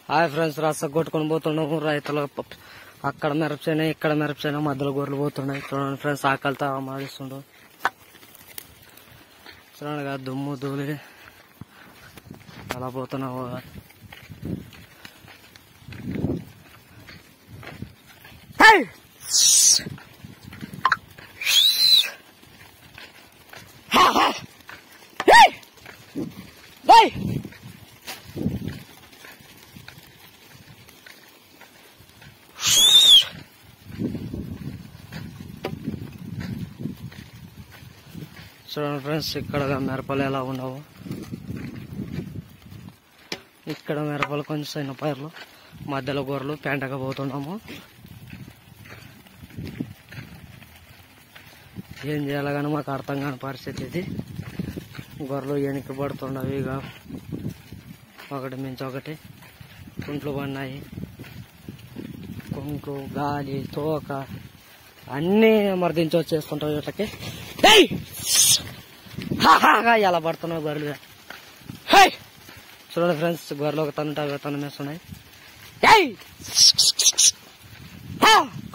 Hi friends రస కొట్టుకొని పోతున్నాము రైతులు ప- అక్కడ మిరపచేన ఇక్కడ మిరపచేన మధ్యలో గొర్రెలు పోతున్నాయి చూడండి ఫ్రెండ్స్ ఆకలితో మాడిస్తుండు చూడండి కదా దుమ్ము ధూళి అలా పోతున్నావు Hey! Hey! Hey! చూడండి ఫ్రెండ్స్ ఇక్కడ మిరపలు ఎలా ఉండవు ఇక్కడ మిరపలు కొంచెం చిన్న పైర్లు మధ్యలో గొర్రెలు పెంటగా పోతున్నాము ఏం చేయాలో కానీ మాకు అర్థం కాని పరిస్థితి ఇది గొర్రెలు వెనక్కి పడుతుండవి ఇక ఒకటి మించి ఒకటి కుంట్లు పడినాయి కుంట్లు గాలి తోక అన్నీ మర్దించి వచ్చేస్తుంటాయి వీటికి ఏయ్! హాహాగా ఎలా పడుతున్నావు గొర్రెలు హై! చూడండి ఫ్రెండ్స్ గొర్రెలు ఒక తను అవి తను మేస్తున్నాయి ఏయ్! హా!